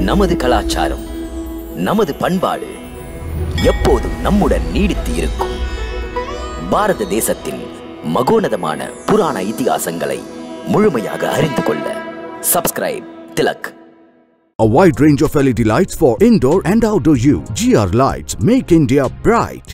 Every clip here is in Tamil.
நமது கலாச்சாரம் நமது பண்பாடு எப்போதும் நம்முடன் நீடித்து இருக்கும் பாரத தேசத்தின் மகோனதமான புராண இதிகாசங்களை முழுமையாக அறிந்து கொள்ள subscribe Tilak A wide range of LED lights for indoor and outdoor use. GR Lights make India bright.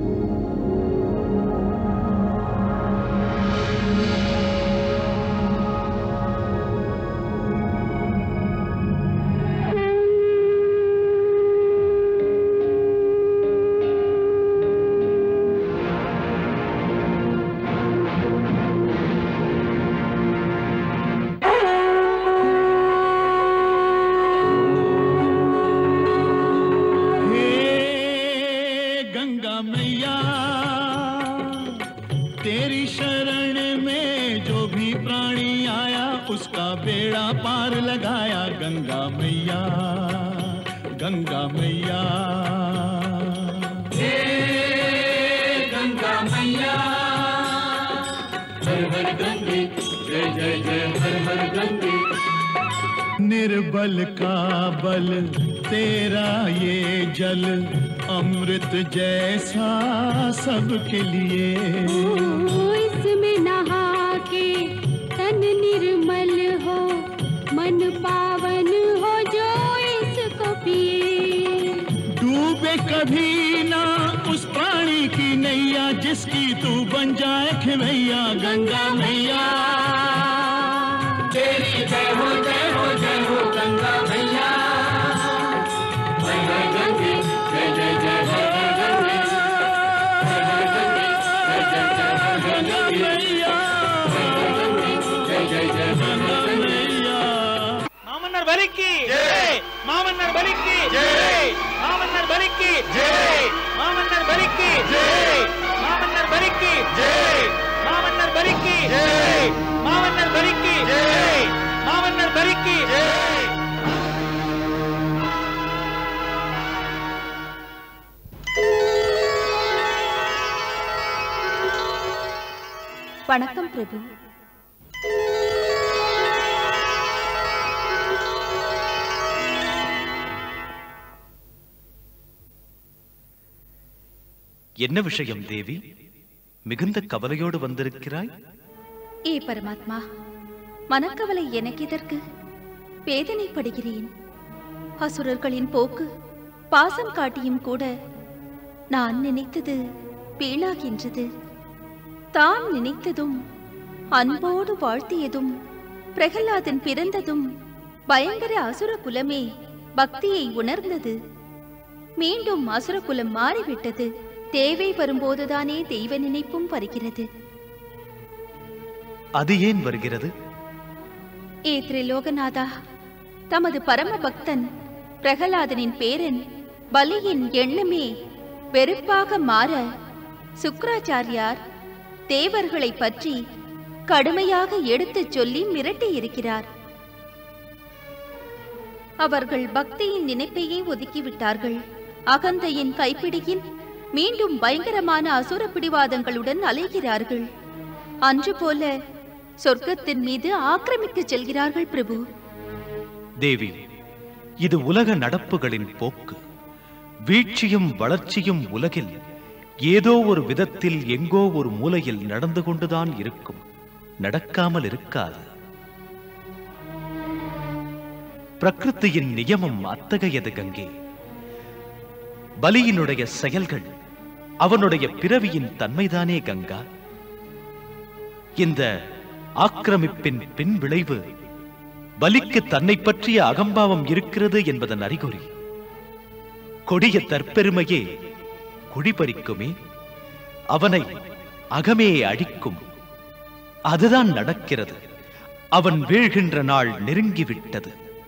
हे गंगा मैया तेरी शरण में जो भी प्राणी आया उसका बेड़ा पार लगाया गंगा मैया गंगा मैया हे गंगा मैया हर हर गंगे जय जय जय हर हर गंगे निर्बल का बल तेरा ये जल अमृत जैसा सबके लिए ओ, इसमें नहा के तन निर्मल हो मन पावन हो जो इसको पिए डूबे कभी ना उस प्राणी की नैया जिसकी तू बन जाए खिवैया गंगा मैया तेरी जय हो जय हो जय हो गंगा मैया हर हर गंगे जय जय जय हर हर गंगे हर हर गंगे जय जय जय हर हर गंगे हर हर गंगे जय जय जय हर हर मैया மாமன்னர் பலிக்கு ஜெய் மாமன்னர் பலிக்கு ஜெய் மாமன்னர் பலிக்கு ஜெய் மாமன்னர் பலிக்கு ஜெய் மாமன்னர் பலிக்கு ஜெய் மாமன்னர் பலிக்கு ஜெய் மாமன்னர் பலிக்கு ஜெய் மாமன்னர் பலிக்கு ஜெய் வணக்கம் பிரபு என்ன விஷயம் தேவி மிகுந்த கவலையோடு வந்திருக்கிறாய் ஏ பரமாத்மா மனக்கவலை எனக்கு எதற்கு வேதனைப்படுகிறேன் அசுரர்களின் போக்கு பாசம் காட்டியும் கூட நான் நினைத்தது வீணாகின்றது தாம் நினைத்ததும் அன்போடு வாழ்த்தியதும் பிரகலாதன் பிறந்ததும் பயங்கர அசுர குலமே பக்தியை உணர்ந்தது மீண்டும் அசுர குலம் மாறிவிட்டது தேவை வரும்போதுதானே தெய்வ நினைப்பும் வருகிறது அது ஏன் வருகிறது ஏ திரிலோகநாதா தமது பரம பக்தன் பிரகலாதனின் பேரன் பலியின் எண்ணமே வெறுப்பாக மாற சுக்ராச்சாரியார் தேவர்களை பற்றி கடுமையாக எடுத்துச் சொல்லி மிரட்டியிருக்கிறார் அவர்கள் பக்தியின் நினைப்பையே ஒதுக்கிவிட்டார்கள் அகந்தையின் கைப்பிடியில் மீண்டும் பயங்கரமான அசுர பிடிவாதங்களுடன் அலைகிறார்கள் அன்று போல சொர்க்கத்தின் மீது ஆக்கிரமிக்கச் செல்கிறார்கள் பிரபு தேவி இது உலக நடப்புகளின் போக்கு வீழ்ச்சியும் வளர்ச்சியும் உலகில் ஏதோ ஒரு விதத்தில் எங்கோ ஒரு மூலையில் நடந்து கொண்டுதான் இருக்கும் நடக்காமல் இருக்காது பிரகிருத்தியின் நியமம் அத்தகையது கங்கே பலியினுடைய செயல்கள் அவனுடைய பிறவியின் தன்மைதானே கங்கா இந்த ஆக்கிரமிப்பின் பின் விளைவு பலிக்கு தன்னை பற்றிய அகம்பாவம் இருக்கிறது என்பதன் அறிகுறி கொடிய தற்பெருமையே குடிபறிக்குமே அவனை அகமே அழிக்கும் அதுதான் நடக்கிறது அவன் வீழ்கின்ற நாள் நெருங்கிவிட்டது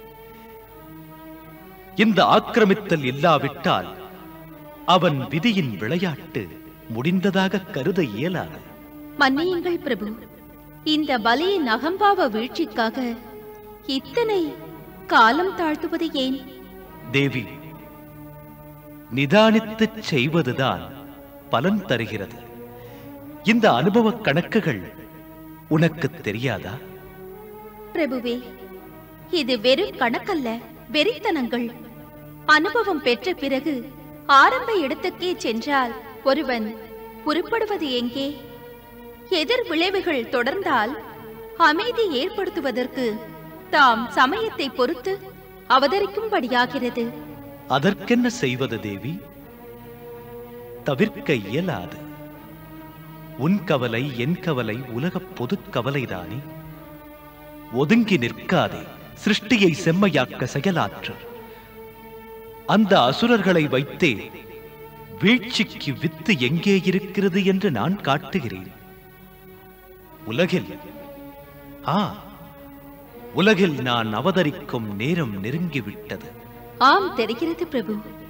இந்த ஆக்கிரமித்தல் இல்லாவிட்டால் அவன் விதியின் விளையாட்டு முடிந்ததாக கருத இயலாது மன்னியுங்கள் பிரபு இந்த பலியின் அகம்பாவ வீழ்ச்சிக்காக இத்தனை காலம் தாழ்த்துவது ஏன் தேவி நிதானித்துச் செய்வதுதான் பலன் தருகிறது இந்த அனுபவ கணக்குகள் உனக்கு தெரியாதா பிரபுவே இது வெறும் கணக்கல்ல வெறித்தனங்கள் அனுபவம் பெற்ற பிறகு ஆரம்ப இடத்துக்கே சென்றால் ஒருவன் உருப்படுவது எங்கே எதிர் விளைவுகள் தொடர்ந்தால் அமைதி ஏற்படுத்துவதற்கு தாம் சமயத்தை பொறுத்து அவதரிக்கும்படியாகிறது அதற்கென்ன செய்வது தேவி தவிர்க்க இயலாது உன் கவலை என் கவலை உலகப் பொதுக் கவலைதானே ஒதுங்கி நிற்காதே சிருஷ்டியை செம்மையாக்க செயலாற்று அந்த அசுரர்களை வைத்தே வீழ்ச்சிக்கு வித்து எங்கே இருக்கிறது என்று நான் காட்டுகிறேன் உலகில் ஆ உலகில் நான் அவதரிக்கும் நேரம் நெருங்கிவிட்டது ஆம் தெரிகிறது பிரபு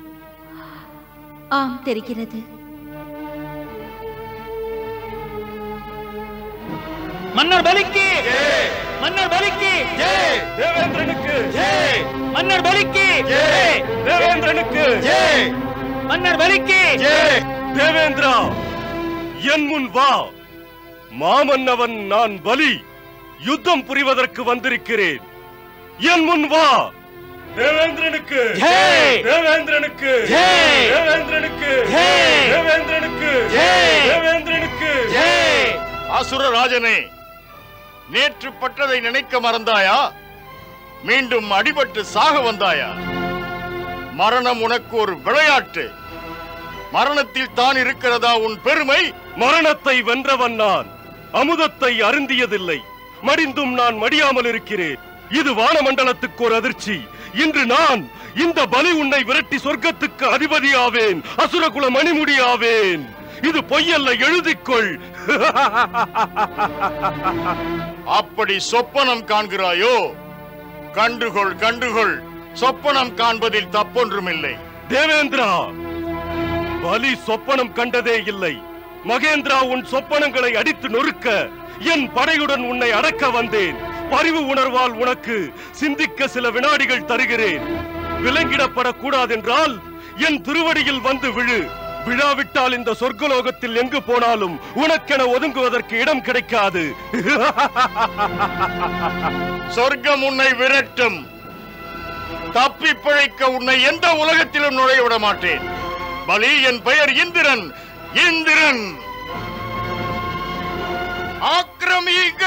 ஆம் தெரிகிறது மன்னர் பலிக்கு மன்னர் பலிக்கு தேவேந்திரனுக்கு மன்னர் பலிக்கு தேவேந்திரனுக்கு மன்னர் பலிக்கு தேவேந்திரா என் முன் வா மாமன்னவன் நான் பலி யுத்தம் புரிவதற்கு வந்திருக்கிறேன் என் முன் வா தேவேந்திரனுக்கு ஜெய்! தேவேந்திரனுக்கு ஜெய்! தேவேந்திரனுக்கு ஜெய்! தேவேந்திரனுக்கு ஜெய்! தேவேந்திரனுக்கு அசுரராஜனே நேற்று பட்டதை நினைக்க மறந்தாயா மீண்டும் அடிபட்டு சாக வந்தாயா மரணம் உனக்கு ஒரு விளையாட்டு மரணத்தில் தான் இருக்கிறதா உன் பெருமை மரணத்தை வென்றவன் நான் அமுதத்தை அருந்தியதில்லை மடிந்தும் நான் மடியாமல் இருக்கிறேன் இது வானமண்டலத்துக்கு ஒரு அதிர்ச்சி இன்று நான் இந்த பலி உன்னை விரட்டி சொர்க்கத்துக்கு அதிபதியாவேன் அசுரகுல மணிமுடியாவேன் இது பொய்யல்ல எழுதிக்கொள் அப்படி சொப்பனம் காண்கிறாயோ கண்டுகொள் கண்டுகொள் சொப்பனம் காண்பதில் தப்பொன்றுமில்லை தேவேந்திரா பலி சொப்பனம் கண்டதே இல்லை மகேந்திரா உன் சொப்பனங்களை அடித்து நொறுக்க என் படையுடன் உன்னை அடக்க வந்தேன் பரிவு உணர்வால் உனக்கு சிந்திக்க சில வினாடிகள் தருகிறேன் விலங்கிடப்படக்கூடாதென்றால் என் திருவடியில் வந்து விழு விழாவிட்டால் இந்த சொர்க்கலோகத்தில் எங்கு போனாலும் உனக்கென ஒதுங்குவதற்கு இடம் கிடைக்காது சொர்க்கம் உன்னை விரட்டும் தப்பி பிழைக்க உன்னை எந்த உலகத்திலும் நுழைய விட மாட்டேன் பலி என் பெயர் இந்திரன் இந்திரன் ஆக்கிரமிக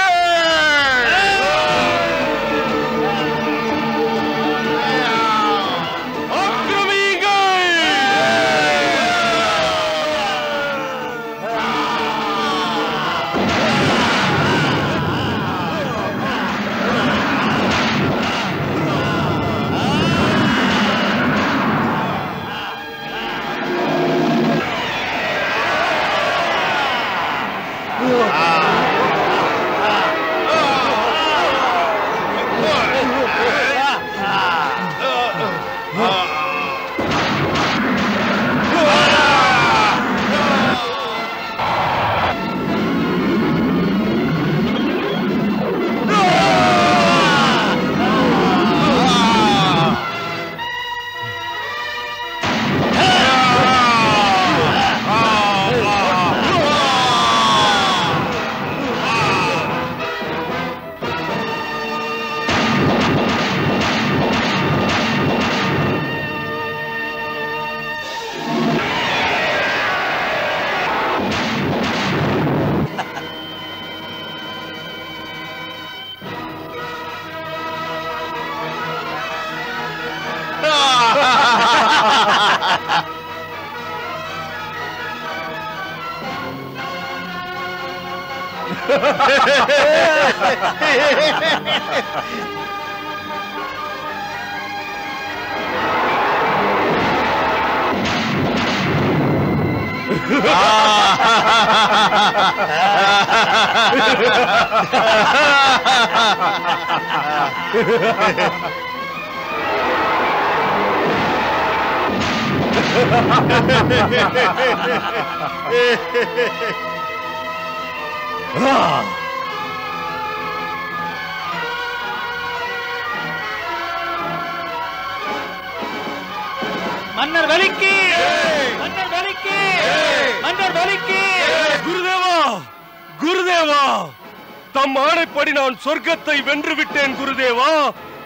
மன்னர் வலிக்கு மன்னர் வலிக்கு மன்னர் வலிக்கு குருதேவா குருதேவா தம் ஆணைப்படி நான் சொர்க்கத்தை வென்று விட்டேன் குருதேவா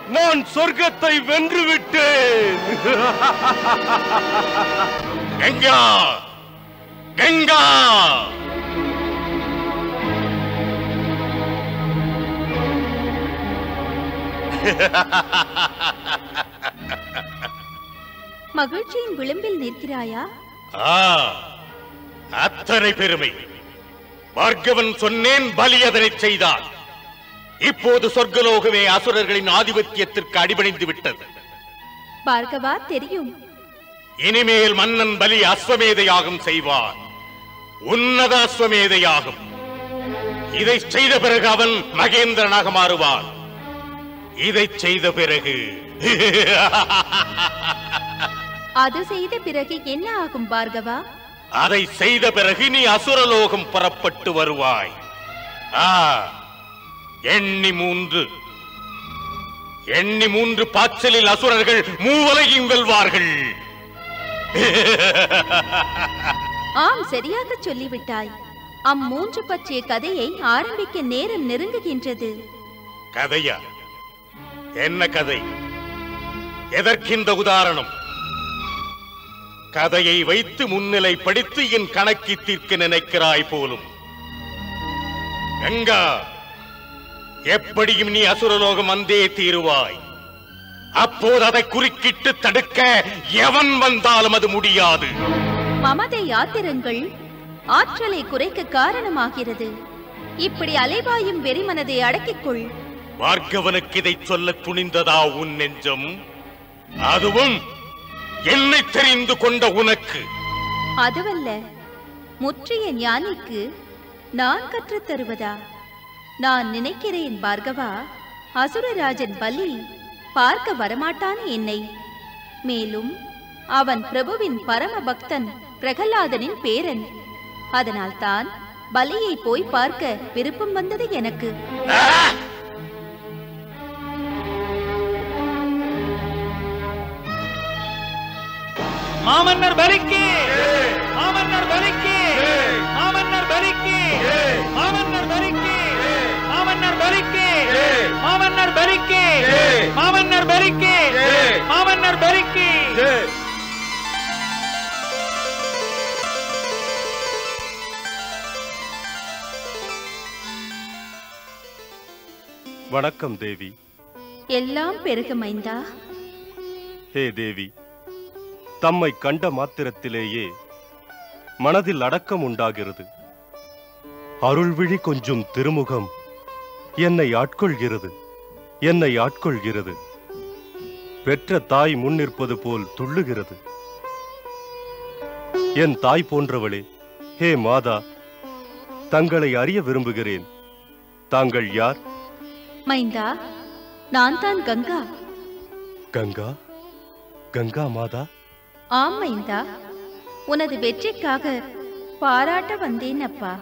நான் சொர்க்கத்தை வென்று விட்டேன் கங்கா கங்கா மகிழ்ச்சியின் விளிம்பில் நிற்கிறாயா ஆ அத்தனை பெருமை பார்கவன் சொன்னேன் பலி அதனை செய்தான் இப்போது சொர்க்கலோகமே அசுரர்களின் ஆதிபத்தியத்திற்கு அடிபணிந்து விட்டது பார்கவா தெரியும் இனிமேல் மன்னன் பலி அஸ்வமேத யாகம் செய்வான் உன்னத அஸ்வமேத யாகம் இதை செய்த பிறகு அவன் மகேந்திரனாக மாறுவான் இதை செய்த பிறகு அது செய்த பிறகு என்ன ஆகும் பார்கவா அதை செய்த பிறகு நீ அசுரலோகம் புறப்பட்டு வருவாய் ஆ எண்ணி மூன்று எண்ணி மூன்று பாய்ச்சலில் அசுரர்கள் மூவலையும் வெல்வார்கள் ஆம் சரியாக சொல்லிவிட்டாய் அம்மூன்று பற்றிய கதையை ஆரம்பிக்க நேரம் நெருங்குகின்றது கதையா என்ன கதை எதற்கிந்த உதாரணம் கதையை வைத்து முன்னிலை படித்து என் கணக்கி தீர்க்க நினைக்கிறாய் போலும் கங்கா எப்படியும் நீ அசுரலோகம் வந்தே தீருவாய் அப்போது அதை குறுக்கிட்டு தடுக்க எவன் வந்தாலும் அது முடியாது மமதை யாத்திரங்கள் ஆற்றலை குறைக்க காரணமாகிறது இப்படி அலைபாயும் வெறிமனதை அடக்கிக் கொள் பார்கவனுக்கு இதை சொல்ல துணிந்ததா உன் நெஞ்சம் அதுவும் என்னை தெரிந்து கொண்ட உனக்கு அதுவல்ல முற்றிய ஞானிக்கு நான் கற்றுத் தருவதா நான் நினைக்கிறேன் பார்கவா அசுரராஜன் பலி பார்க்க வரமாட்டான் என்னை மேலும் அவன் பிரபுவின் பரம பக்தன் பிரகலாதனின் பேரன் அதனால்தான் பலியை போய் பார்க்க விருப்பம் வந்தது எனக்கு மாமன்னர் பலிக்கு மாமன்னர் பலிக்கு மாமன்னர் பலிக்கு மாமன்னர் பலிக்கு மாமன்னர் பலிக்கு மாமன்னர் பலிக்கு மாமன்னர் பலிக்கு மாமன்னர் பலிக்கு வணக்கம் தேவி எல்லாம் பெருக மைந்தா ஹே தேவி தம்மை கண்ட மாத்திரத்திலேயே மனதில் அடக்கம் உண்டாகிறது அருள்விழி கொஞ்சும் திருமுகம் என்னை ஆட்கொள்கிறது என்னை ஆட்கொள்கிறது பெற்ற தாய் முன் நிற்பது போல் துள்ளுகிறது என் தாய் போன்றவளே ஹே மாதா தங்களை அறிய விரும்புகிறேன் தாங்கள் யார் மைந்தா நான் தான் கங்கா கங்கா கங்கா மாதா ஆம் மைந்தா உனது வெற்றிக்காக பாராட்ட வந்தேன் அப்பா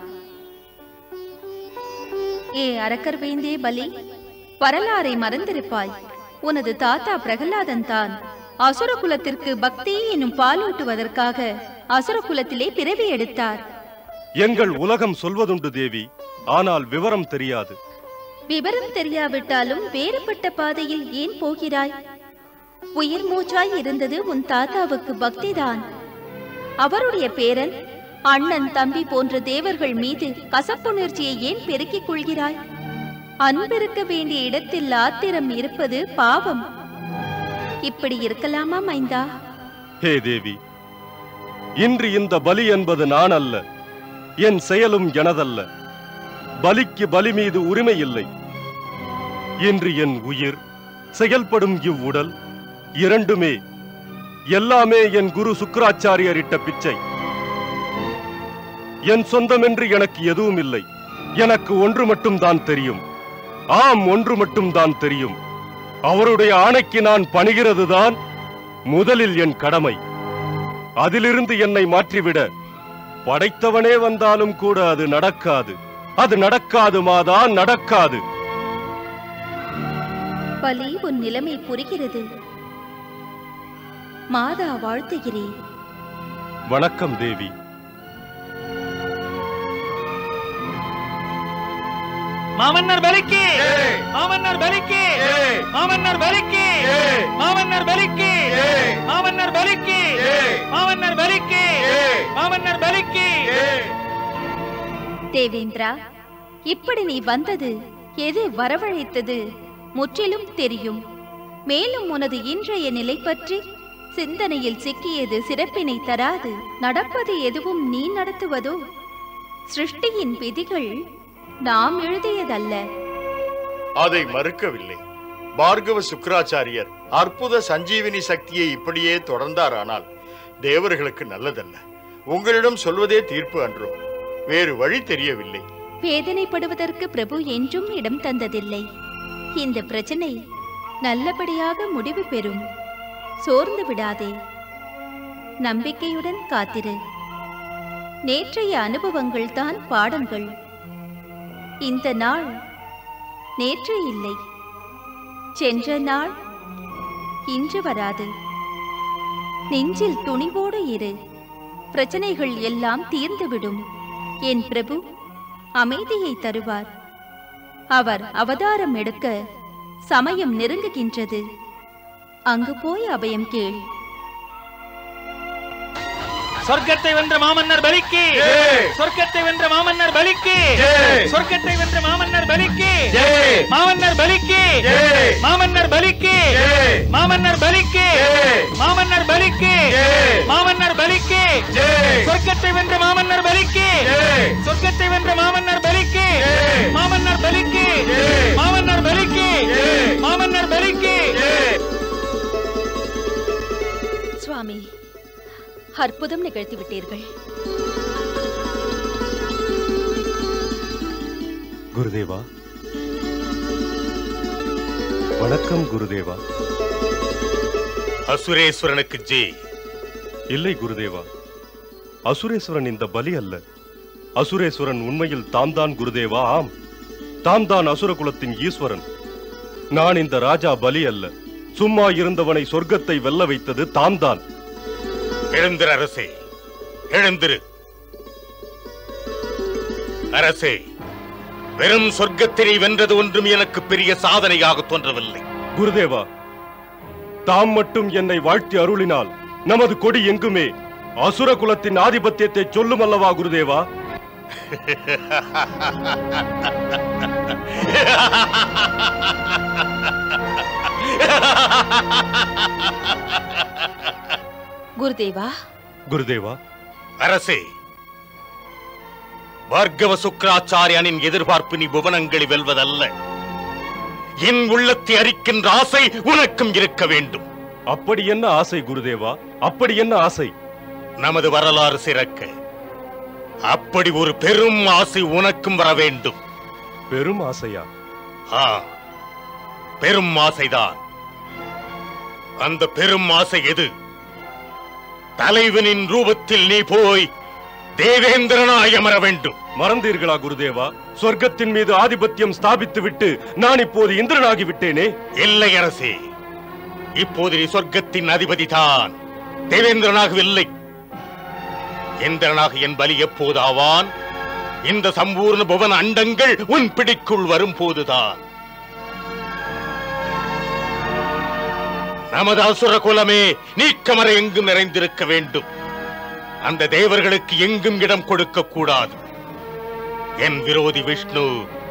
ஏ அரக்கர் வேந்தே பலி வரலாறை மறந்திருப்பாய் உனது தாத்தா பிரகலாதன் தான் அசுர குலத்திற்கு பக்தி எனும் பாலூட்டுவதற்காக அசுர குலத்திலே பிறவி எடுத்தார் எங்கள் உலகம் சொல்வதுண்டு தேவி ஆனால் விவரம் தெரியாது விவரம் தெரியாவிட்டாலும் வேறுபட்ட பாதையில் ஏன் போகிறாய் உயிர் மூச்சாய் இருந்தது உன் தாத்தாவுக்கு பக்திதான் அவருடைய பேரன் அண்ணன் தம்பி போன்ற தேவர்கள் மீது கசப்புணர்ச்சியை ஏன் பெருக்கிக் கொள்கிறாய் அன்பிருக்க வேண்டிய இடத்தில் ஆத்திரம் இருப்பது பாவம் இப்படி இருக்கலாமா மைந்தா ஹே தேவி இன்று இந்த பலி என்பது நான் அல்ல என் செயலும் எனதல்ல பலிக்கு பலி மீது உரிமை இல்லை இன்று என் உயிர் செயல்படும் இவ்வுடல் இரண்டுமே எல்லாமே என் குரு சுக்கராச்சாரியர் இட்ட பிச்சை என் சொந்தமென்று எனக்கு எதுவும் இல்லை எனக்கு ஒன்று மட்டும் தான் தெரியும் ஆம் ஒன்று மட்டும் தான் தெரியும் அவருடைய ஆணைக்கு நான் பணிகிறதுதான் முதலில் என் கடமை அதிலிருந்து என்னை மாற்றிவிட படைத்தவனே வந்தாலும் கூட அது நடக்காது அது நடக்காது மாதா நடக்காது பலி உன் நிலைமை புரிகிறது மாதா வாழ்த்துகிறேன் வணக்கம் தேவி மாமன்னர் பலிக்கு மாமன்னர் பலிக்கு மாமன்னர் பலிக்கு மாமன்னர் பலிக்கு மாமன்னர் பலிக்கு மாமன்னர் பலிக்கு மாமன்னர் பலிக்கு தேவேந்திரா இப்படி நீ வந்தது எது வரவழைத்தது முற்றிலும் தெரியும் மேலும் உனது இன்றைய நிலை பற்றி சிந்தனையில் சிக்கியது சிறப்பினை தராது நடப்பது எதுவும் நீ நடத்துவதோ சிருஷ்டியின் விதிகள் நாம் எழுதியதல்ல அதை மறுக்கவில்லை பார்கவ சுக்கராச்சாரியர் அற்புத சஞ்சீவினி சக்தியை இப்படியே தொடர்ந்தாரானால் தேவர்களுக்கு நல்லதல்ல உங்களிடம் சொல்வதே தீர்ப்பு அன்றோ வேறு வழி தெரியவில்லை வேதனைப்படுவதற்கு பிரபு என்றும் இடம் தந்ததில்லை இந்த பிரச்சனை நல்லபடியாக முடிவு பெறும் சோர்ந்து விடாதே நம்பிக்கையுடன் காத்திரு நேற்றைய அனுபவங்கள் தான் பாடங்கள் இந்த நாள் நேற்று இல்லை சென்ற நாள் இன்று வராது நெஞ்சில் துணிவோடு இரு பிரச்சனைகள் எல்லாம் தீர்ந்துவிடும் என் பிரபு அமைதியை தருவார் அவர் அவதாரம் எடுக்க சமயம் நெருங்குகின்றது அங்கு போய் அபயம் கேள் சொர்க்கத்தை வென்ற மாமன்னர் பலிக்கு சொர்க்கத்தை வென்ற மாமன்னர் பலிக்கு சொர்க்கத்தை வென்ற மாமன்னர் பலிக்கு மாமன்னர் பலிக்கு மாமன்னர் பலிக்கு மாமன்னர் பலிக்கு மாமன்னர் பலிக்கு மாமன்னர் பலிக்கு சொர்க்கத்தை வென்ற மாமன்னர் பலிக்கு சொர்க்கத்தை வென்ற மாமன்னர் பலிக்கு மாமன்னர் பலிக்கு மாமன்னர் பலிக்கு மாமன்னர் பலிக்கு சுவாமி அற்புதம் நிகழ்த்தி விட்டீர்கள் குருதேவா வணக்கம் குருதேவா அசுரேஸ்வரனுக்கு ஜெய் இல்லை குருதேவா அசுரேஸ்வரன் இந்த பலி அல்ல அசுரேஸ்வரன் உண்மையில் தாம் தான் குருதேவா ஆம் தாம் தான் அசுர குலத்தின் ஈஸ்வரன் நான் இந்த ராஜா பலி அல்ல சும்மா இருந்தவனை சொர்க்கத்தை வெல்ல வைத்தது தாம் தான் எழுந்திரு அரசே எழுந்திரு அரசே வெறும் சொர்க்கத்தினை வென்றது ஒன்றும் எனக்கு பெரிய சாதனையாக தோன்றவில்லை குருதேவா தாம் மட்டும் என்னை வாழ்த்தி அருளினால் நமது கொடி எங்குமே அசுர குலத்தின் ஆதிபத்தியத்தை சொல்லும் அல்லவா குருதேவா குருதேவா குருதேவா அரசே பார்கவ சுக்கராச்சாரியனின் எதிர்பார்ப்பு நீ புவனங்களை வெல்வதல்ல என் உள்ளத்தை அரிக்கின்ற ஆசை உனக்கும் இருக்க வேண்டும் அப்படி என்ன ஆசை குருதேவா அப்படி என்ன ஆசை நமது வரலாறு சிறக்க அப்படி ஒரு பெரும் ஆசை உனக்கும் வர வேண்டும் பெரும் ஆசையா ஆ பெரும் ஆசைதான் அந்த பெரும் ஆசை எது தலைவனின் ரூபத்தில் நீ போய் தேவேந்திரனாய் அமர வேண்டும் மறந்தீர்களா குருதேவா சொர்க்கத்தின் மீது ஆதிபத்தியம் ஸ்தாபித்து விட்டு நான் இப்போது இந்திரனாகி விட்டேனே இல்லை அரசே இப்போது நீ சொர்க்கத்தின் அதிபதி தான் தேவேந்திரனாகவில்லை இந்திரனாக என் பலி எப்போது ஆவான் இந்த சம்பூர்ண புவன அண்டங்கள் உன் பிடிக்குள் வரும் போதுதான் நமது அசுர குலமே நீக்கமர எங்கும் நிறைந்திருக்க வேண்டும் அந்த தேவர்களுக்கு எங்கும் இடம் கொடுக்க கூடாது என் விரோதி விஷ்ணு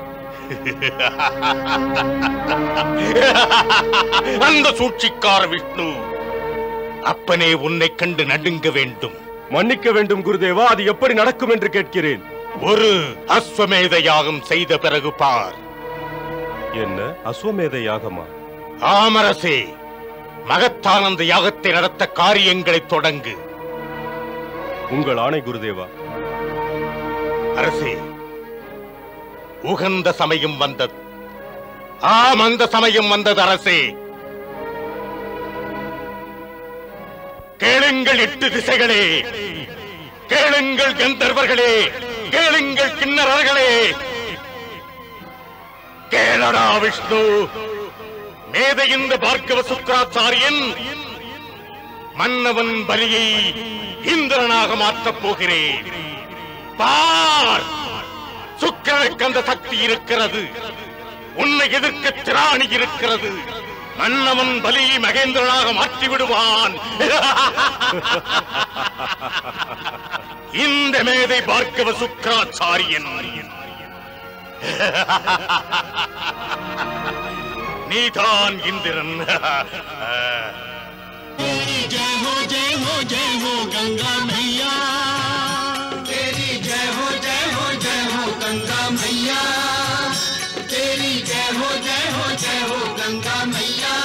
அந்த சூழ்ச்சிக்கார விஷ்ணு அப்பனே உன்னை கண்டு நடுங்க வேண்டும் மன்னிக்க வேண்டும் குருதேவா அது எப்படி நடக்கும் என்று கேட்கிறேன் ஒரு அஸ்வமேத யாகம் செய்த பிறகு பார் என்ன அஸ்வமேத யாகமா ஆமரசே மகத்தான அந்த யாகத்தை நடத்த காரியங்களை தொடங்கு உங்கள் ஆணை குருதேவா அரசே உகந்த சமயம் வந்தது ஆம் அந்த சமயம் வந்தது அரசே கேளுங்கள் எட்டு திசைகளே கேளுங்கள் கந்தர்வர்களே கேளுங்கள் கிண்ணறர்களே கேளடா விஷ்ணு மேதை இந்த பார்க்கவ சுக்கராச்சாரியன் மன்னவன் பலியை இந்திரனாக மாற்றப் போகிறேன் பார் சுக்கரனுக்கு அந்த சக்தி இருக்கிறது உன்னை எதிர்க்க திராணி இருக்கிறது மன்னவன் பலி மகேந்திரனாக மாற்றி விடுவான் இந்த மேதை பார்க்கவ சுக்கராச்சாரியன் நீதான் இந்திரன் जय हो जय हो जय हो गंगा मैया तेरी जय हो जय हो जय हो गंगा मैया तेरी जय हो जय हो जय हो गंगा मैया